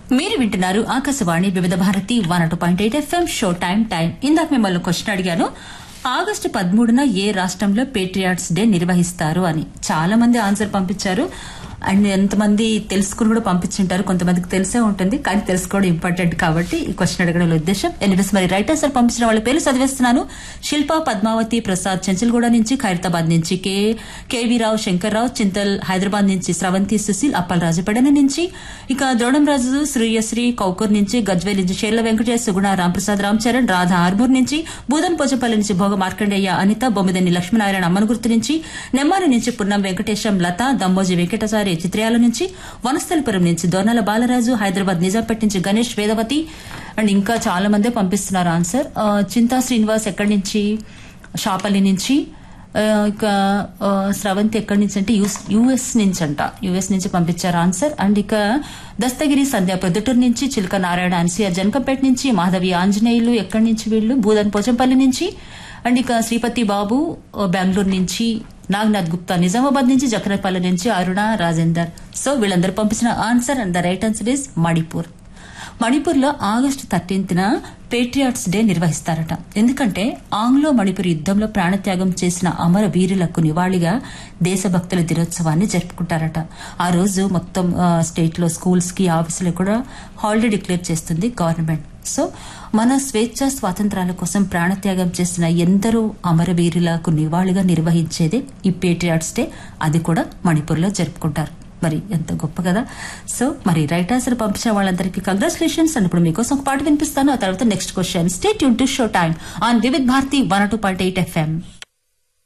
మీరు వింటున్నారు Akashvani Vividh Bharati one two point eight FM show time time ఇందాక మిమ్మల్ని క్వశ్చన్ అడిగాను ఆగస్టు పదమూడున ఏ రాష్ట్రంలో పేట్రియాట్స్ డే నిర్వహిస్తారు అని చాలా మంది ఆన్సర్ పంపించారు అండ్ ఎంతమంది తెలుసుకుని కూడా పంపించుంటారు కొంతమందికి తెలిసే ఉంటుంది కానీ తెలుసుకోవడం ఇంపార్టెంట్ కాబట్టి ఈ క్వశ్చన్ అడగడం ఉద్దేశం ఎనివేస్ మరి రైటర్స్ పంపించిన వాళ్ళ పేర్లు చదివేస్తున్నాను శిల్ప పద్మావతి ప్రసాద్ చెంచల్గూడ నుంచి ఖైరతాబాద్ నుంచి కే కేవీ రావు శంకర్రావు చింతల్ హైదరాబాద్ నుంచి స్రవంతి సుశీల్ అప్పల్ రాజపేడన నుంచి ఇక ద్రోణం రాజు శ్రీయశ్రీ కౌకూర్ నుంచి గజ్వేల్ నుంచి షేర్ల వెంకటేష్ సుగుణ రాంప్రసాద్ రామ్ చరణ్ రాధా ఆర్మూర్ నుంచి బూదన్ పోచపల్లి నుంచి భోగ మార్కండేయ అనిత బొమ్మిదని లక్ష్మీనారాయణ అమ్మనగుర్తు నుంచి నెమ్మాని నుంచి పున్నం వెంకటేశం లత దమ్మోజి వెంకటాచారి చిత్రయాల నుంచి వనస్థలిపురం నుంచి దోర్నాల బాలరాజు హైదరాబాద్ నిజాంపేట నుంచి గణేష్ వేదవతి అండ్ ఇంకా చాలా మందే పంపిస్తున్నారు ఆన్సర్ ఆ, చింతా శ్రీనివాస్ ఎక్కడి నుంచి షాపల్లి నుంచి ఆ, ఇక ఆ, స్రవంతి ఎక్కడి నుంచి అంటే యుఎస్ నుంచి అంట యుఎస్ నుంచి పంపించారు ఆన్సర్ అండ్ ఇక దస్తగిరి సంధ్య ప్రొద్దుటూరు నుంచి చిలక నారాయణ అన్సియా జనకంపేట నుంచి మాధవి ఆంజనేయులు ఎక్కడి నుంచి వీళ్ళు భూదన్ పోచంపల్లి నుంచి అండ్ ఇక శ్రీపతి బాబు ఆ, బెంగళూరు నుంచి నాగనాథ్ గుప్తా నిజామాబాద్ నుంచి జకరపల్లి నుంచి అరుణ రాజేందర్ సో వీళ్ళందరూ పంపించిన answer and the right answer is Manipur Manipur లో ఆగస్టు థర్టీన్త్ న పేట్రియాట్స్ డే నిర్వహిస్తారట ఎందుకంటే ఆంగ్లో మణిపూర్ యుద్దంలో ప్రాణత్యాగం చేసిన అమర వీరులకు నివాళిగా దేశభక్తుల దినోత్సవాన్ని జరుపుకుంటారట ఆ రోజు మొత్తం స్టేట్ లో స్కూల్స్ కి ఆఫీసులు కూడా హాలిడే డిక్లేర్ చేస్తుంది గవర్నమెంట్ సో మన స్వేచ్ఛ స్వాతంత్రాల కోసం ప్రాణత్యాగం చేసిన ఎందరో అమరవీరులకు నివాళిగా నిర్వహించేదే ఈ పేట్రియాట్స్ డే అది కూడా మణిపూర్లో జరుపుకుంటారు మరి ఎంత గొప్ప కదా సో మరి రైట్ ఆన్సర్ పంపించిన వాళ్ళందరికీ కంగ్రాచులేషన్స్ అని ఇప్పుడు మీకోసం ఒక పాట వినిపిస్తాను ఆ తర్వాత next question stay tune to show time on Vividh Bharati one two point eight FM